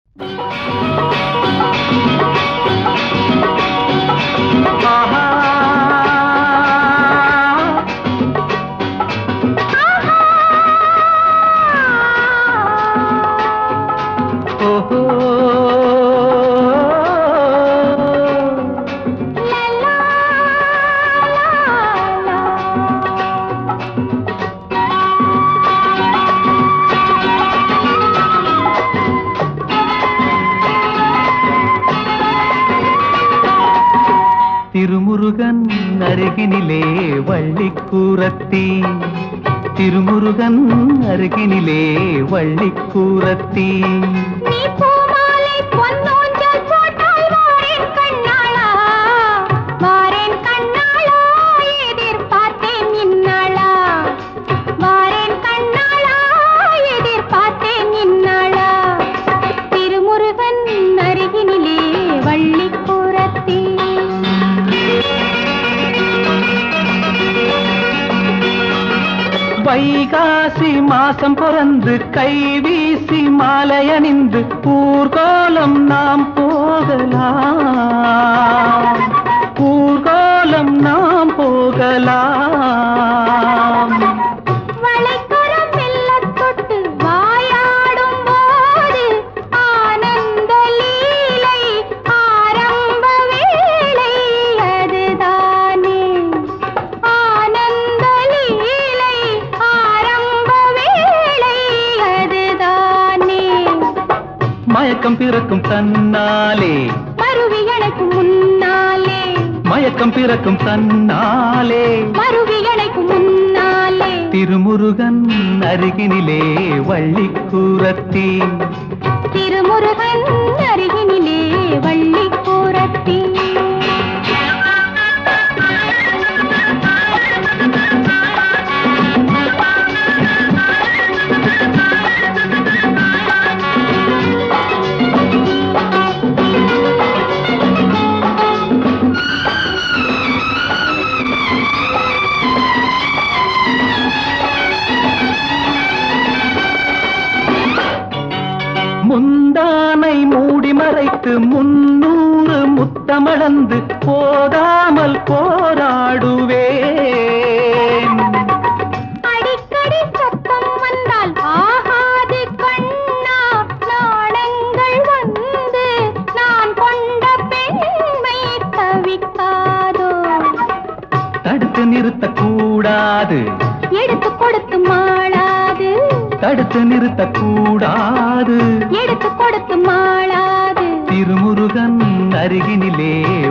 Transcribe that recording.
ஆஹா. ஓஹோ. திருமுருகன் அருகினிலே வள்ளிக்கூரத்தி திருமுருகன் அருகினிலே வள்ளிக்கூரத்தி நீ பூமாலை பொன்னூஞ்சல் போட்டால் வாரேன் கண்ணாளா வாரேன் கண்ணாளா எதிர்பார்த்தேன் இந்நாளா வாரேன் கண்ணாளா எதிர்பார்த்தேன் இந்நாளா திருமுருகன் அருகினிலே வள்ளிக்கூரத்தே வைகாசி மாசம் பிறந்து கை வீசி மாலை அணிந்து ஊர்கோலம் நாம் போகலாம் ஊர்கோலம் நாம் போகலாம் வளைக்கரம் மெல்லத் தொட்டு வாயாடும் போது ஆனந்த லீலை ஆரம்ப வேளை அதுதானே ஆனந்த லீலை ஆரம்ப வேளை அதுதானே மயக்கம் பிறக்கும் தன்னாலே மருவி எனக்கு முன்னாலே மயக்கம் பிறக்கும் தன்னாலே மருவி எனக்கு முன்னாலே திருமுருகன் அருகினிலே வள்ளிக்கூரத்தி திருமுருகன் அருகினிலே வள்ளி கூரத்தி முந்தானை மூடி மறைத்து முன்னூறு முத்தமளந்து போதாமல் போராடுவேன் அடிக்கடி சத்தம் வந்தால் ஆகாது கண்ணா நாணங்கள் வந்து நான் கொண்ட பெண்மை தவிக்காதோ தடுத்து நிறுத்தக்கூடாது எடுத்து கொடுத்து மாளாது தடுத்து நிறுத்தக்கூடாது எடுத்து கொடுத்து மாளாது திருமுருகன் அருகினிலே